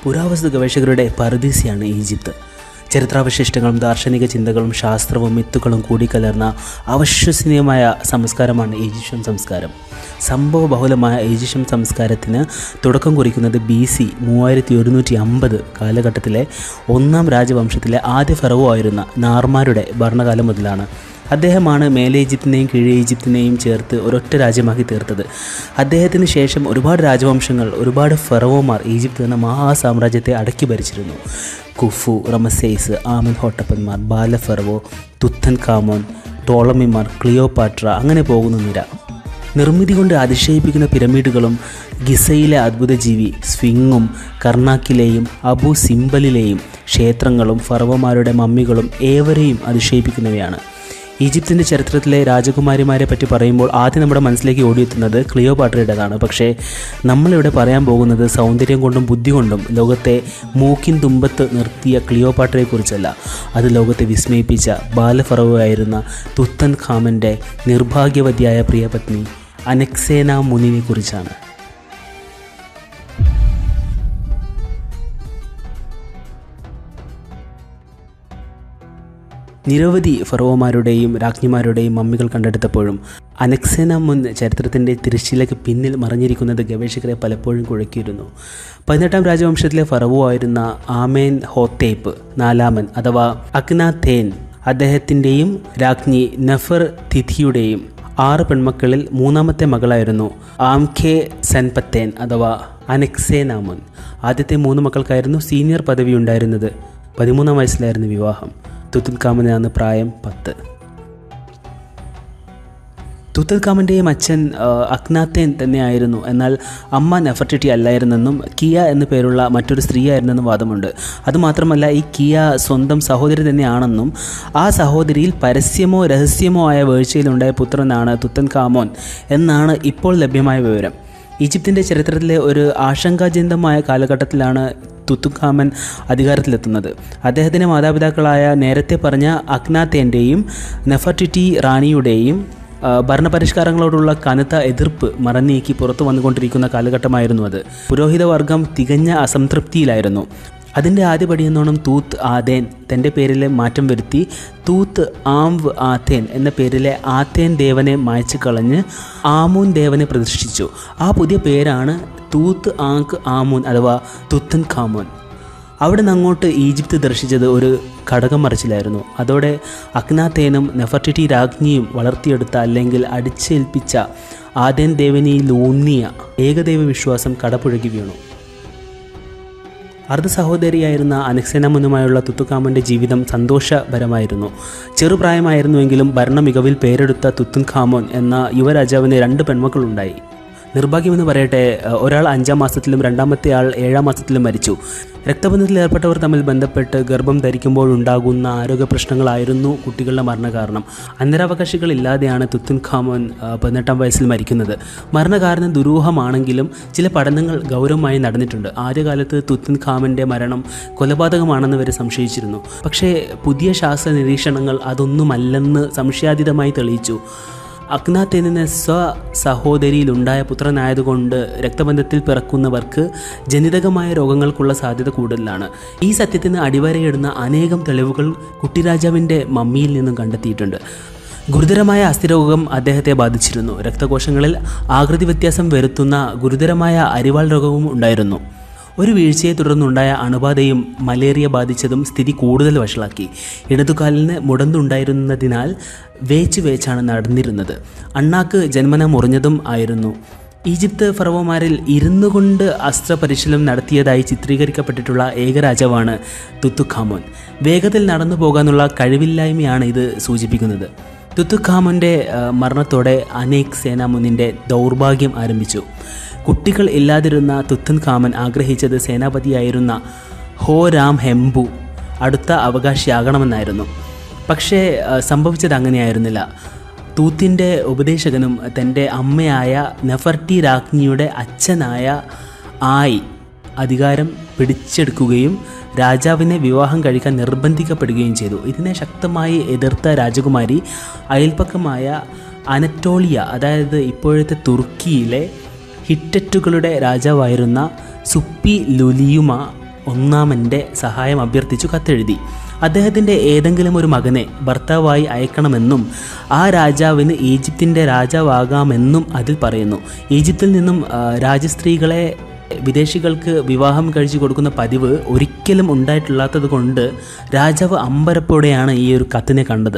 പുരാവസ്തു ഗവേഷകരുടെ പരദീസിയാണ് ഈജിപ്ത് ചരിത്രാവശിഷ്ടങ്ങളും ദാർശനിക ചിന്തകളും ശാസ്ത്രവും മിത്തുകളും കൂടിക്കലർന്ന അവിശ്വസനീയമായ സംസ്കാരമാണ് ഈജിപ്ഷ്യൻ സംസ്കാരം സംഭവ ബഹുലമായ ഈജിപ്ഷ്യൻ സംസ്കാരത്തിന് തുടക്കം കുറിക്കുന്നത് ബി സി മൂവായിരത്തി ഒരുന്നൂറ്റി അമ്പത് കാലഘട്ടത്തിലെ ഒന്നാം രാജവംശത്തിലെ ആദ്യ ഫെറവോ ആയിരുന്ന നാർമാരുടെ ഭരണകാലം മുതലാണ് അദ്ദേഹമാണ് മേലെ ഈജിപ്തിനെയും കീഴേ ഈജിപ്തിനെയും ചേർത്ത് ഒരൊറ്റ രാജ്യമാക്കി തീർത്തത് അദ്ദേഹത്തിന് ശേഷം ഒരുപാട് രാജവംശങ്ങൾ ഒരുപാട് ഫെറവോമാർ ഈജിപ്ത് എന്ന മഹാസാമ്രാജ്യത്തെ അടക്കി ഭരിച്ചിരുന്നു കുഫു റമസേസ് ആമൻ ഹോട്ടപ്പന്മാർ ബാലഫെറവോ തുത്തൻ കാമോൻ ടോളമിമാർ ക്ലിയോപാട്ര അങ്ങനെ പോകുന്ന നിര നിർമ്മിതി കൊണ്ട് അതിശയിപ്പിക്കുന്ന പിരമിഡുകളും ഗിസയിലെ അത്ഭുതജീവി സ്വിങ്ങും കർണാക്കിലെയും അബു സിംബലിലെയും ക്ഷേത്രങ്ങളും ഫറവമാരുടെ മമ്മികളും ഏവരെയും അതിശയിപ്പിക്കുന്നവയാണ് ഈജിപ്തിൻ്റെ ചരിത്രത്തിലെ രാജകുമാരിമാരെ പറ്റി പറയുമ്പോൾ ആദ്യം നമ്മുടെ മനസ്സിലേക്ക് ഓടിയെത്തുന്നത് ക്ലിയോപാട്രയുടേതാണ് പക്ഷേ നമ്മളിവിടെ പറയാൻ പോകുന്നത് സൗന്ദര്യം കൊണ്ടും ബുദ്ധി കൊണ്ടും ലോകത്തെ മൂക്കിൻ തുമ്പത്ത് നിർത്തിയ ക്ലിയോപാട്രയെക്കുറിച്ചല്ല അത് ലോകത്തെ വിസ്മയിപ്പിച്ച ബാലഫറവായിരുന്ന തുത്തൻ ഖാമൻ്റെ നിർഭാഗ്യവതിയായ പ്രിയപത്നി അനക്സേന മുനിനെ കുറിച്ചാണ് നിരവധി ഫറോമാരുടെയും രാജ്ഞിമാരുടെയും മമ്മികൾ കണ്ടെടുത്തപ്പോഴും അനക്സേന മുൻ ചരിത്രത്തിൻ്റെ തിരശ്ശീലയ്ക്ക് പിന്നിൽ മറഞ്ഞിരിക്കുന്നത് ഗവേഷകരെ പലപ്പോഴും കുഴക്കിയിരുന്നു പതിനെട്ടാം രാജവംശത്തിലെ ഫറവോ ആയിരുന്ന ആമേൻ ഹോത്തേപ്പ് നാലാമൻ അഥവാ അക്നാഥേൻ അദ്ദേഹത്തിൻ്റെയും രാജ്ഞി നഫർ തിഥിയുടെയും ആറ് പെൺമക്കളിൽ മൂന്നാമത്തെ മകളായിരുന്നു ആംഖെ സെൻപത്തേൻ അഥവാ അനക്സേനാമുൻ ആദ്യത്തെ മൂന്ന് മക്കൾക്കായിരുന്നു സീനിയർ പദവി ഉണ്ടായിരുന്നത് പതിമൂന്നാം വയസ്സിലായിരുന്നു വിവാഹം തുത്തുൽക്കാമനാണ് പ്രായം പത്ത് തുത്തൽക്കാമൻ്റെയും അച്ഛൻ ആ, അക്നാത്തേൻ തന്നെയായിരുന്നു എന്നാൽ അമ്മ നെഫർട്ടിറ്റി അല്ലായിരുന്നെന്നും കിയ എന്നു പേരുള്ള മറ്റൊരു സ്ത്രീയായിരുന്നെന്നും വാദമുണ്ട് അതുമാത്രമല്ല ഈ കിയ സ്വന്തം സഹോദരി തന്നെയാണെന്നും ആ സഹോദരിയിൽ പരസ്യമോ രഹസ്യമോ ആയ വീഴ്ചയിലുണ്ടായ പുത്രനാണ് തുത്തൻ കാമോൻ എന്നാണ് ഇപ്പോൾ ലഭ്യമായ വിവരം ഈജിപ്തിൻ്റെ ചരിത്രത്തിലെ ഒരു ആശങ്കാജനകമായ കാലഘട്ടത്തിലാണ് തുത്തുഖാമൻ അധികാരത്തിലെത്തുന്നത് അദ്ദേഹത്തിൻ്റെ മാതാപിതാക്കളായ നേരത്തെ പറഞ്ഞ അക്നാത്തേൻ്റെയും നെഫർട്ടിറ്റി റാണിയുടെയും ആ, ഭരണപരിഷ്കാരങ്ങളോടുള്ള കനത്ത എതിർപ്പ് മറന്നീക്കി പുറത്തു വന്നുകൊണ്ടിരിക്കുന്ന കാലഘട്ടമായിരുന്നു അത് പുരോഹിതവർഗം തികഞ്ഞ അസംതൃപ്തിയിലായിരുന്നു അതിൻ്റെ ആദ്യപടിയെന്നോണം തൂത്ത് ആദേൻ തൻ്റെ പേരിലെ മാറ്റം വരുത്തി തൂത്ത് ആംവ് ആത്തേൻ എന്ന പേരിലെ ആത്തേൻ ദേവനെ മായ്ച്ചു കളഞ്ഞ് ആമൂൻ ദേവനെ പ്രതിഷ്ഠിച്ചു ആ പുതിയ പേരാണ് തൂത്ത് ആങ്ക് ആമൂൻ അഥവാ തുത്തൻ ഖാമോൻ അവിടെ നിന്ന് അങ്ങോട്ട് ഈജിപ്ത് ദർശിച്ചത് ഒരു ഘടകം മറിച്ചിലായിരുന്നു അതോടെ അക്നാത്തേനും നെഫർട്ടിറ്റി രാജ്ഞിയും വളർത്തിയെടുത്ത അല്ലെങ്കിൽ അടിച്ചേൽപ്പിച്ച ആദ്യൻ ദേവനിയിലൂന്നിയ ഏകദൈവ വിശ്വാസം കടപുഴകി വീണു അർദ്ധ സഹോദരിയായിരുന്ന അനക്സേനമുനുമായുള്ള തുത്തുക്കാമൻ്റെ ജീവിതം സന്തോഷപരമായിരുന്നു ചെറുപ്രായമായിരുന്നുവെങ്കിലും ഭരണ മികവിൽ പേരെടുത്ത തുത്തുൻ ഖാമോൻ എന്ന യുവരാജാവിന് രണ്ട് പെൺമക്കളുണ്ടായി നിർഭാഗ്യമെന്ന് പറയട്ടെ അഹ് ഒരാൾ അഞ്ചാം മാസത്തിലും രണ്ടാമത്തെ ആൾ ഏഴാം മാസത്തിലും മരിച്ചു രക്തബന്ധത്തിൽ ഏർപ്പെട്ടവർ തമ്മിൽ ബന്ധപ്പെട്ട് ഗർഭം ധരിക്കുമ്പോഴുണ്ടാകുന്ന ആരോഗ്യ പ്രശ്നങ്ങളായിരുന്നു കുട്ടികളുടെ മരണകാരണം അന്തരാവകാശികളില്ലാതെയാണ് തുത്തുൻ ഖാമോൻ അഹ് പതിനെട്ടാം വയസ്സിൽ മരിക്കുന്നത് മരണകാരണം ദുരൂഹമാണെങ്കിലും ചില പഠനങ്ങൾ ഗൗരവമായി നടന്നിട്ടുണ്ട് ആദ്യകാലത്ത് തുത്തുൻ ഖാമൻ്റെ മരണം കൊലപാതകമാണെന്ന് വരെ സംശയിച്ചിരുന്നു പക്ഷേ പുതിയ ശാസ്ത്ര നിരീക്ഷണങ്ങൾ അതൊന്നുമല്ലെന്ന് സംശയാതീതമായി തെളിയിച്ചു അഗ്നാത്തേനിന് സ്വ സഹോദരിയിലുണ്ടായ പുത്രനായതുകൊണ്ട് രക്തബന്ധത്തിൽ പിറക്കുന്നവർക്ക് ജനിതകമായ രോഗങ്ങൾക്കുള്ള സാധ്യത കൂടുതലാണ് ഈ സത്യത്തിന് അടിവരയിടുന്ന അനേകം തെളിവുകൾ കുട്ടിരാജാവിൻ്റെ മമ്മിയിൽ നിന്നും കണ്ടെത്തിയിട്ടുണ്ട് ഗുരുതരമായ അസ്ഥിരോഗം അദ്ദേഹത്തെ ബാധിച്ചിരുന്നു രക്തകോശങ്ങളിൽ ആകൃതി വ്യത്യാസം വരുത്തുന്ന ഗുരുതരമായ അരിവാൾ രോഗവും ഉണ്ടായിരുന്നു ഒരു വീഴ്ചയെ തുടർന്നുണ്ടായ അണുബാധയും മലേറിയ ബാധിച്ചതും സ്ഥിതി കൂടുതൽ വഷളാക്കി ഇടതുകാലിന് മുടന്തുണ്ടായിരുന്നതിനാൽ വേച്ച് വേച്ചാണ് നടന്നിരുന്നത് അണ്ണാക്ക് ജന്മന മുറിഞ്ഞതും ആയിരുന്നു ഈജിപ്ത് ഫറവോമാരിൽ ഇരുന്നു കൊണ്ട് അസ്ത്രപരിശീലനം നടത്തിയതായി ചിത്രീകരിക്കപ്പെട്ടിട്ടുള്ള ഏക രാജാവാണ് തുത്തുഖാമോൻ വേഗത്തിൽ നടന്നു പോകാനുള്ള കഴിവില്ലായ്മയാണ് ഇത് സൂചിപ്പിക്കുന്നത് തുത്തുഖാമോൻ്റെ ആ, മരണത്തോടെ അനേക് സേനാമുനിൻ്റെ ദൗർഭാഗ്യം ആരംഭിച്ചു കുട്ടികൾ ഇല്ലാതിരുന്ന തുത്തൻ കാമൻ ആഗ്രഹിച്ചത് സേനാപതിയായിരുന്ന ഹോ രാം ഹെംബു അടുത്ത അവകാശിയാകണമെന്നായിരുന്നു പക്ഷേ ആ, സംഭവിച്ചത് അങ്ങനെയായിരുന്നില്ല തൂത്തിൻ്റെ ഉപദേശകനും തൻ്റെ അമ്മയായ നെഫർട്ടി രാജ്ഞിയുടെ അച്ഛനായ ആയി അധികാരം പിടിച്ചെടുക്കുകയും രാജാവിനെ വിവാഹം കഴിക്കാൻ നിർബന്ധിക്കപ്പെടുകയും ചെയ്തു ഇതിനെ ശക്തമായി എതിർത്ത രാജകുമാരി അയൽപ്പക്കമായ അനറ്റോളിയ അതായത് ഇപ്പോഴത്തെ തുർക്കിയിലെ ഹിറ്ററ്റുകളുടെ രാജാവായിരുന്ന സുപ്പി ലുലിയുമ ഒന്നാമൻ്റെ സഹായം അഭ്യർത്ഥിച്ചു കത്തെഴുതി അദ്ദേഹത്തിൻ്റെ ഏതെങ്കിലും ഒരു മകനെ ഭർത്താവായി അയക്കണമെന്നും ആ രാജാവിന് ഈജിപ്തിൻ്റെ രാജാവാകാമെന്നും അതിൽ പറയുന്നു ഈജിപ്തിൽ നിന്നും ആ, രാജസ്ത്രീകളെ വിദേശികൾക്ക് വിവാഹം കഴിച്ചു കൊടുക്കുന്ന പതിവ് ഒരിക്കലും ഉണ്ടായിട്ടില്ലാത്തത് കൊണ്ട് രാജാവ് അമ്പരപ്പോടെയാണ് ഈ ഒരു കത്തിനെ കണ്ടത്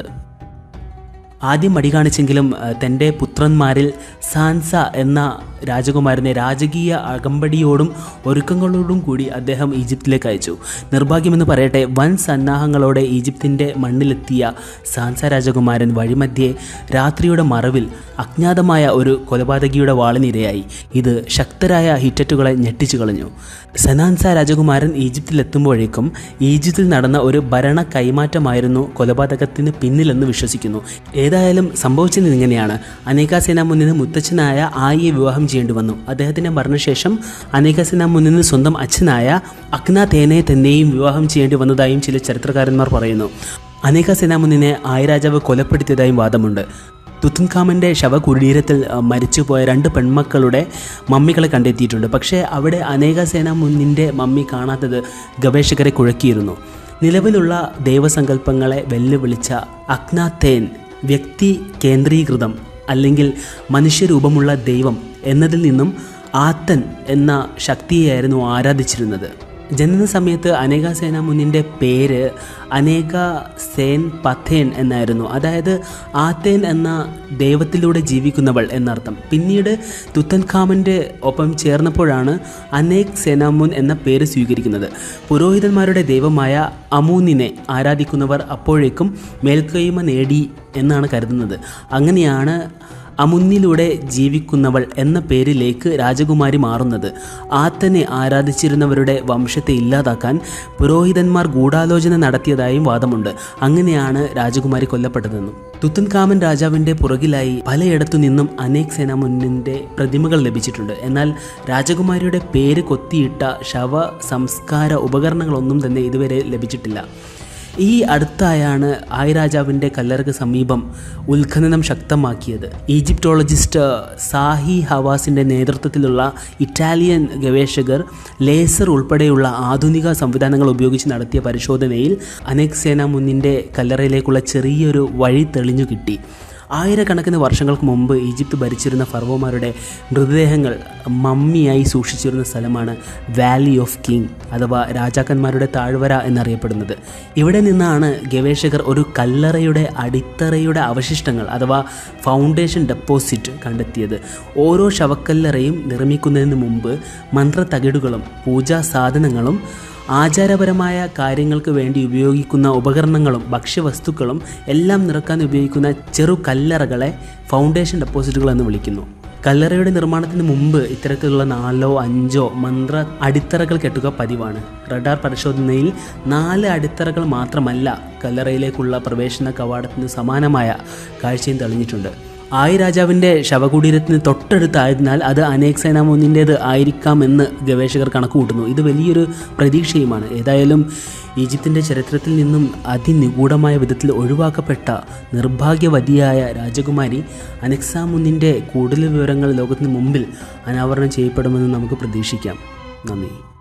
ആദ്യം മടി കാണിച്ചെങ്കിലും ആ, തൻ്റെ പുത്രന്മാരിൽ സാൻസ എന്ന രാജകുമാരനെ രാജകീയ അകമ്പടിയോടും ഒരുക്കങ്ങളോടും കൂടി അദ്ദേഹം ഈജിപ്തിലേക്ക് അയച്ചു നിർഭാഗ്യമെന്ന് പറയട്ടെ വൻ സന്നാഹങ്ങളോടെ ഈജിപ്തിൻ്റെ മണ്ണിലെത്തിയ സാൻസ രാജകുമാരൻ വഴിമധ്യേ രാത്രിയുടെ മറവിൽ അജ്ഞാതമായ ഒരു കൊലപാതകിയുടെ വാളിനിരയായി ഇത് ശക്തരായ ഹിറ്ററ്റുകളെ ഞെട്ടിച്ചു കളഞ്ഞു സനാൻസ രാജകുമാരൻ ഈജിപ്തിലെത്തുമ്പോഴേക്കും ഈജിപ്തിൽ നടന്ന ഒരു ഭരണ കൈമാറ്റമായിരുന്നു കൊലപാതകത്തിന് പിന്നിലെന്ന് വിശ്വസിക്കുന്നു ഏതായാലും സംഭവിച്ചത് ഇങ്ങനെയാണ് അനേകാസേന മുന്നിന് മുത്തച്ഛനായ ആയിയെ വിവാഹം ചെയ്യേണ്ടി വന്നു അദ്ദേഹത്തിൻ്റെ മരണശേഷം അനേകാസേന മുന്നിന് സ്വന്തം അച്ഛനായ അഗ്നാതേനയെ തന്നെയും വിവാഹം ചെയ്യേണ്ടി വന്നതായും ചില ചരിത്രകാരന്മാർ പറയുന്നു അനേകാസേന മുന്നിനെ ആയ രാജാവ് കൊലപ്പെടുത്തിയതായും വാദമുണ്ട് തുത്തൻഖാമൻ്റെ ശവകുടീരത്തിൽ അഹ്, മരിച്ചുപോയ രണ്ട് പെൺമക്കളുടെ മമ്മികളെ കണ്ടെത്തിയിട്ടുണ്ട് പക്ഷേ അവിടെ അനേകസേന മുന്നിൻ്റെ മമ്മി കാണാത്തത് ഗവേഷകരെ കുഴക്കിയിരുന്നു നിലവിലുള്ള ദൈവസങ്കല്പങ്ങളെ വെല്ലുവിളിച്ച അഗ്നാത്തേൻ വ്യക്തി കേന്ദ്രീകൃതം അല്ലെങ്കിൽ മനുഷ്യരൂപമുള്ള ദൈവം എന്നതിൽ നിന്നും ആത്തൻ എന്ന ശക്തിയെയായിരുന്നു ആരാധിച്ചിരുന്നത് ജനന സമയത്ത് അനേക സേന മുന്നിൻ്റെ പേര് അനേക സേൻ പഥേൻ എന്നായിരുന്നു അതായത് ആത്തേൻ എന്ന ദൈവത്തിലൂടെ ജീവിക്കുന്നവൾ എന്നർത്ഥം പിന്നീട് തുത്തൻഖാമൻ്റെ ഒപ്പം ചേർന്നപ്പോഴാണ് അനേക് സേനാമുൻ എന്ന പേര് സ്വീകരിക്കുന്നത് പുരോഹിതന്മാരുടെ ദൈവമായ അമൂനിനെ ആരാധിക്കുന്നവർ അപ്പോഴേക്കും മേൽക്കൈമ നേടി എന്നാണ് കരുതുന്നത് അങ്ങനെയാണ് അമുന്നിലൂടെ ജീവിക്കുന്നവൾ എന്ന പേരിലേക്ക് രാജകുമാരി മാറുന്നത് ആത്തനെ ആരാധിച്ചിരുന്നവരുടെ വംശത്തെ ഇല്ലാതാക്കാൻ പുരോഹിതന്മാർ ഗൂഢാലോചന നടത്തിയതായും വാദമുണ്ട് അങ്ങനെയാണ് രാജകുമാരി കൊല്ലപ്പെട്ടതെന്നും തുത്തൻകാമൻ രാജാവിൻ്റെ പുറകിലായി പലയിടത്തു നിന്നും അനേക് സേനാമുന്നിൻ്റെ പ്രതിമകൾ ലഭിച്ചിട്ടുണ്ട് എന്നാൽ രാജകുമാരിയുടെ പേര് കൊത്തിയിട്ട ശവ സംസ്കാര ഉപകരണങ്ങളൊന്നും തന്നെ ഇതുവരെ ലഭിച്ചിട്ടില്ല ഈ അടുത്തായാണ് ആയ് രാജാവിൻ്റെ കല്ലറക്ക് സമീപം ഉത്ഖനനം ശക്തമാക്കിയത് ഈജിപ്റ്റോളജിസ്റ്റ് സാഹി ഹവാസിൻ്റെ നേതൃത്വത്തിലുള്ള ഇറ്റാലിയൻ ഗവേഷകർ ലേസർ ഉൾപ്പെടെയുള്ള ആധുനിക സംവിധാനങ്ങൾ ഉപയോഗിച്ച് നടത്തിയ പരിശോധനയിൽ അനേക് സേന മുന്നിൻ്റെ കല്ലറയിലേക്കുള്ള ചെറിയൊരു വഴി തെളിഞ്ഞു കിട്ടി ആയിരക്കണക്കിന് വർഷങ്ങൾക്ക് മുമ്പ് ഈജിപ്ത് ഭരിച്ചിരുന്ന ഫർവോമാരുടെ മൃതദേഹങ്ങൾ മമ്മിയായി സൂക്ഷിച്ചിരുന്ന സ്ഥലമാണ് വാലി ഓഫ് കിങ് അഥവാ രാജാക്കന്മാരുടെ താഴ്വര എന്നറിയപ്പെടുന്നത് ഇവിടെ നിന്നാണ് ഗവേഷകർ ഒരു കല്ലറയുടെ അടിത്തറയുടെ അവശിഷ്ടങ്ങൾ അഥവാ ഫൗണ്ടേഷൻ ഡെപ്പോസിറ്റ് കണ്ടെത്തിയത് ഓരോ ശവക്കല്ലറയും നിർമ്മിക്കുന്നതിന് മുമ്പ് മന്ത്രതകിടുകളും പൂജാ സാധനങ്ങളും ആചാരപരമായ കാര്യങ്ങൾക്ക് വേണ്ടി ഉപയോഗിക്കുന്ന ഉപകരണങ്ങളും ഭക്ഷ്യവസ്തുക്കളും എല്ലാം നിറക്കാൻ ഉപയോഗിക്കുന്ന ചെറു കല്ലറകളെ ഫൗണ്ടേഷൻ ഡെപ്പോസിറ്റുകൾ എന്ന് വിളിക്കുന്നു കല്ലറയുടെ നിർമ്മാണത്തിന് മുമ്പ് ഇത്തരത്തിലുള്ള നാലോ അഞ്ചോ മന്ത്ര അടിത്തറകൾ കെട്ടുക പതിവാണ് റഡാർ പരിശോധനയിൽ നാല് അടിത്തറകൾ മാത്രമല്ല കല്ലറയിലേക്കുള്ള പ്രവേശന കവാടത്തിന് സമാനമായ കാഴ്ചയും തെളിഞ്ഞിട്ടുണ്ട് ആയി രാജാവിൻ്റെ ശവകുടീരത്തിന് തൊട്ടടുത്തായതിനാൽ അത് അനേക് സേനാമോനിൻ്റേത് ആയിരിക്കാമെന്ന് ഗവേഷകർ കണക്കുകൂട്ടുന്നു ഇത് വലിയൊരു പ്രതീക്ഷയുമാണ് ഏതായാലും ഈജിപ്തിൻ്റെ ചരിത്രത്തിൽ നിന്നും അതിനിഗൂഢമായ വിധത്തിൽ ഒഴിവാക്കപ്പെട്ട നിർഭാഗ്യവതിയായ രാജകുമാരി അനക്സാമുന്നിൻ്റെ കൂടുതൽ വിവരങ്ങൾ ലോകത്തിന് മുമ്പിൽ അനാവരണം ചെയ്യപ്പെടുമെന്ന് നമുക്ക് പ്രതീക്ഷിക്കാം നന്ദി